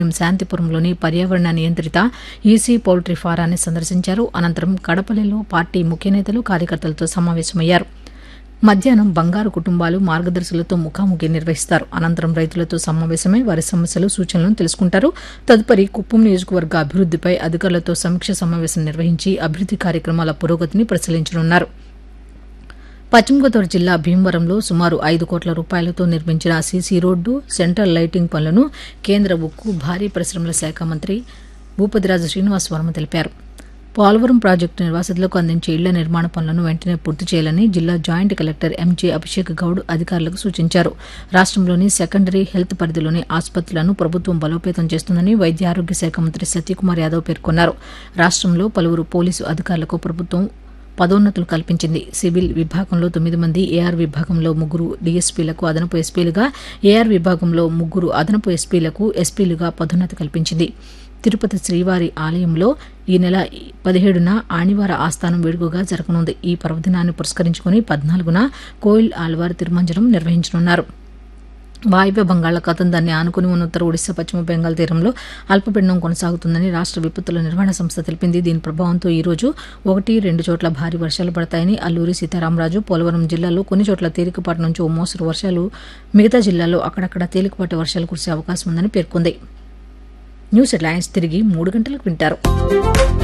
శాంతిపురంలోని పర్యావరణ నియంత్రిత EC poultry ఫారాన్ని సందర్శించారు అనంతరం కడపల్లిలో పార్టీ ముఖ్య నేతలు కార్యకర్తలతో సమావేశమయ్యారు మధ్యాహ్నం బంగారు కుటుంబాలు మార్గదర్శులతో ముఖాముఖి నిర్వహిస్తారు అనంతరం రైతులతో సమావేశమై వారి సమస్యలు సూచనలను తెలుసుకుంటారు తదుపరి కుప్పం నియోజకవర్గ అభివృద్దిపై అధికారులతో సమీక్ష సమావేశం నిర్వహించి అభివృద్ది కార్యక్రమాల పురోగతిని పరిశీలించనున్నారు పశ్చిమ గోదావరి జిల్లా భీమవరంలో సుమారు ఐదు కోట్ల రూపాయలతో నిర్మించిన సీసీ రోడ్డు సెంట్రల్ లైటింగ్ పనులను కేంద్ర ఉక్కు భారీ పరిశ్రమల శాఖ మంత్రి భూపతిరాజు శ్రీనివాస్ వర్మ తెలిపారు పోలవరం ప్రాజెక్టు నిర్వాసితులకు అందించే ఇళ్ల నిర్మాణ పనులను వెంటనే పూర్తి చేయాలని జిల్లా joint collector MJ Abhishek Goud అధికారులకు సూచించారు రాష్ట్రంలోని సెకండరీ హెల్త్ పరిధిలోని ఆసుపత్రులను ప్రభుత్వం బలోపేతం చేస్తుందని వైద్య ఆరోగ్య శాఖ మంత్రి సత్యకుమార్ యాదవ్ పేర్కొన్నారు రాష్ట్రంలో పలువురు పోలీసు అధికారులకు ప్రభుత్వం పదోన్నతులు కల్పించింది సివిల్ విభాగంలో తొమ్మిది మంది ఏఆర్ విభాగంలో ముగ్గురు డీఎస్పీలకు అదనపు ఎస్పీలుగా ఏఆర్ విభాగంలో ముగ్గురు అదనపు ఎస్పీలకు ఎస్పీలుగా పదోన్నతి కల్పించింది తిరుపతి శ్రీవారి ఆలయంలో ఈ నెల పదిహేడున ఆణివార ఆస్థానం వేడుకగా జరగనుంది ఈ పర్వదినాన్ని పురస్కరించుకుని పద్నాలుగున కోయిల్ ఆళ్వార్ తిరుమంజనం నిర్వహించనున్నారు వాయువ్య బంగాళాఖాతం దాన్ని ఆనుకుని ఉన్న ఉత్తర ఒడిశా పశ్చిమ బెంగాల్ తీరంలో అల్పపీడనం కొనసాగుతుందని రాష్ట్ర విపత్తుల నిర్వహణ సంస్థ తెలిపింది దీని ప్రభావంతో ఈ రోజు ఒకటి రెండు చోట్ల భారీ వర్షాలు పడతాయని అల్లూరి సీతారామరాజు పోలవరం జిల్లాలో కొన్ని చోట్ల తేలికపాటి నుంచి ఓ మోస్తరు వర్షాలు మిగతా జిల్లాల్లో అక్కడక్కడ తేలికపాటి వర్షాలు కురిసే అవకాశం ఉందని పేర్కొంది న్యూస్ హెడ్లైన్స్ తిరిగి మూడు గంటలకు వింటారు